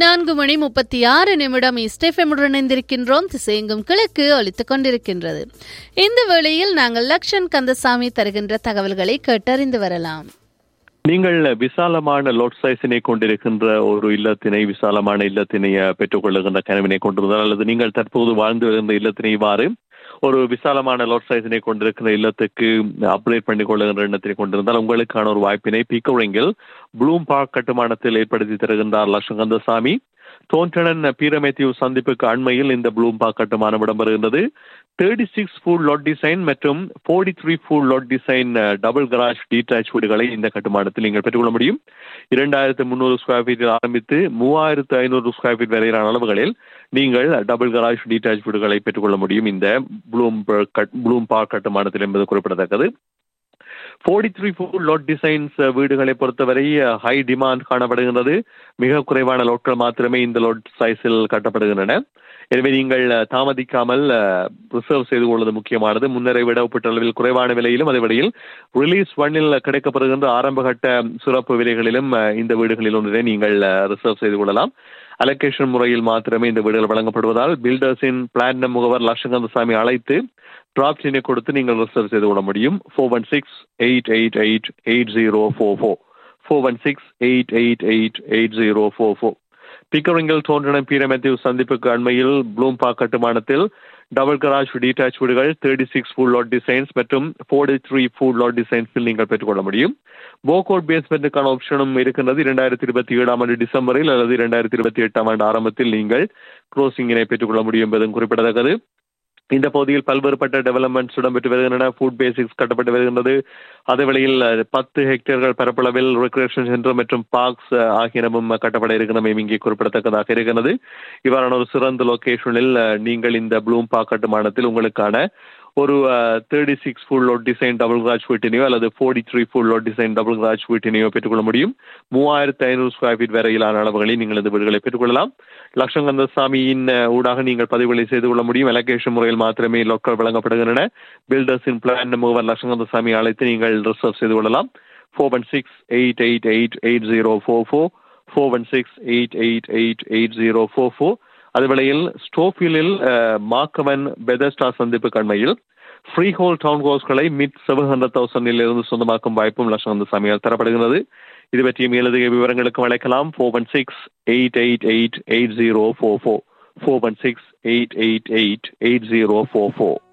நான்கு மணி முப்பத்தி ஆறு நிமிடம் இஸ்டெஃபெமுடன் இணைந்திருக்கின்றோம் திசையெங்கும் கிழக்கு ஒலித்துக் கொண்டிருக்கின்றது இந்த வேளையில் நாங்கள் லக்ஷன் கந்தசாமி தருகின்ற தகவல்களை கேட்டறிந்து வரலாம் நீங்கள் விசாலமான லோட் சைஸினை கொண்டிருக்கின்ற ஒரு இல்லத்தினை விசாலமான இல்லத்தினை அஹ், பெற்றுக்கொள்ளுகின்ற கனவினை கொண்டிருந்தால் அல்லது நீங்கள் தற்போது வாழ்ந்து வருகின்ற இல்லத்தினை இவ்வாறு ஒரு விசாலமான லோட் சைஸினை கொண்டிருக்கிற இல்லத்துக்கு அப்கிரேட் பண்ணி கொள்ளுகின்ற எண்ணத்தினை கொண்டிருந்தால் உங்களுக்கான ஒரு வாய்ப்பினை பீக்கோரிங்கில் ப்ளூம் பார்க் கட்டுமானத்தில் ஏற்படுத்தி தருகின்றார் லட்சங்கந்தசாமி தோன்றனன் பீரமேத்யூ சந்திப்புக்கு அண்மையில் இந்த ப்ளூம் பார்க் கட்டுமானம் இடம்பெறுகின்றது thirty six full lot design மற்றும் forty three full lot design double garage detach வீடுகளை இந்த கட்டுமானத்தில் நீங்கள் பெற்றுக்கொள்ள முடியும் இரண்டாயிரத்து முந்நூறு ஸ்கொயர் ஃபீட்டில் ஆரம்பித்து மூவாயிரத்து ஐநூறு ஸ்கொயர் ஃபீட் வரையிலான அளவுகளில் நீங்கள் டபுள் கராஜ் டீடாச் வீடுகளை பெற்றுக்கொள்ள முடியும் இந்த ப்ளூம் ப்ளூம் பார்க் கட்டுமானத்தில் என்பது குறிப்பிடத்தக்கது forty three four load designs வீடுகளை பொறுத்தவரை ஹை டிமாண்ட் காணப்படுகின்றது மிக குறைவான லோட்கள் மாத்திரமே இந்த லோட் சைஸில் கட்டப்படுகின்றன எனவே நீங்கள் அஹ், தாமதிக்காமல் ரிசர்வ் செய்து கொள்வது முக்கியமானது முன்னரை விட ஒப்பீட்டளவில் குறைவான விலையிலும் அதே வேளையில் ரிலீஸ் ஒன்னில் கிடைக்கப்படுகின்ற ஆரம்பகட்ட சிறப்பு விலைகளிலும் அஹ், இந்த வீடுகளில் ஒன்றினை நீங்கள் ரிசர்வ் செய்து கொள்ளலாம் அலோகேஷன் முறையில் மாத்திரமே இந்த வீடுகள் வழங்கப்படுவதால் பில்டர்ஸின் பிளாட்டினம் முகவர் லட்சங்கந்தசாமி அழைத்து டிராப் சின்னை கொடுத்து நீங்கள் ரிசர்வ் செய்து கொள்ள முடியும் four one six eight eight eight eight zero four four four one six eight eight eight eight zero four four பிக்கரிங்கில் தோன்றன பீரமேத்யூ சந்திப்புக்கு அண்மையில் ப்ளூம் பார்க் கட்டுமானத்தில் டபுள் கராஜ் டீடாச் வீடுகள் thirty six full lot designs மற்றும் ஃபோர்டி த்ரீ ஃபுல் லாட் டிசைன்ஸில் நீங்கள் பெற்றுக்கொள்ள முடியும் போகோட் பேஸ்மெண்ட்டுக்கான ஆப்ஷனும் இருக்கின்றது இரண்டாயிரத்தி இருபத்தி ஏழாம் ஆண்டு டிசம்பரில் அல்லது இரண்டாயிரத்தி இருபத்தி எட்டாம் ஆண்டு ஆரம்பத்தில் நீங்கள் க்ரோசிங்கினை பெற்றுக்கொள்ள முடியும் என்பதும் குறிப்பிடத்தக்கது இந்த பகுதியில் பல்வேறுபட்ட டெவலப்மெண்ட்ஸ் இடம்பெற்று வருகின்றன ஃபுட் பேசிக்ஸ் கட்டப்பட்டு வருகின்றது அதே வேளையில் அஹ், பத்து ஹெக்டேர்கள் பரப்பளவில் ரெக்ரேஷன் சென்டர் மற்றும் பார்க்ஸ் ஆகியனவும் கட்டப்பட இருக்கின்றமை இங்கே குறிப்பிடத்தக்கதாக இருக்கிறது இவ்வாறான ஒரு சிறந்த லொகேஷனில் அஹ், நீங்கள் இந்த ப்ளூம் பார்க் கட்டுமானத்தில் உங்களுக்கான ஒரு thirty six full load design double garage வீட்டினையோ அல்லது forty three full load design double garage வீட்டினையோ பெற்றுக்கொள்ள முடியும் மூவாயிரத்து ஐநூறு ஸ்கொயர் ஃபீட் வரையிலான அளவுகளில் நீங்கள் இந்த வீடுகளை பெற்றுக்கொள்ளலாம் லட்சங்கந்தசாமியின் அஹ், ஊடாக நீங்கள் பதிவுகளை செய்து கொள்ள முடியும் எலகேஷன் முறையில் மாத்திரமே லோக்கல் வழங்கப்படுகின்றன பில்டர்ஸின் பிளான் மூவர் லட்சங்கந்தசாமி அழைத்து நீங்கள் ரிசர்வ் செய்து கொள்ளலாம் four one six eight eight eight eight zero four four four one six eight eight eight eight zero four four அதுவேளையில் ஸ்டோஃபிலில் மாக்கவன் பெதஸ்டா சந்திப்பு கண்மையில் ஃப்ரீ ஹோல் டவுன் ஹவுஸ்களை மிட் செவன் ஹண்ட்ரட் தௌசண்டில் இருந்து சொந்தமாக்கும் வாய்ப்பும் லட்சங்கந்தசாமியால் தரப்படுகிறது இது பற்றிய மேலதிக விவரங்களுக்கு அழைக்கலாம் four one six eight eight eight eight zero four four four one six eight eight eight eight zero four four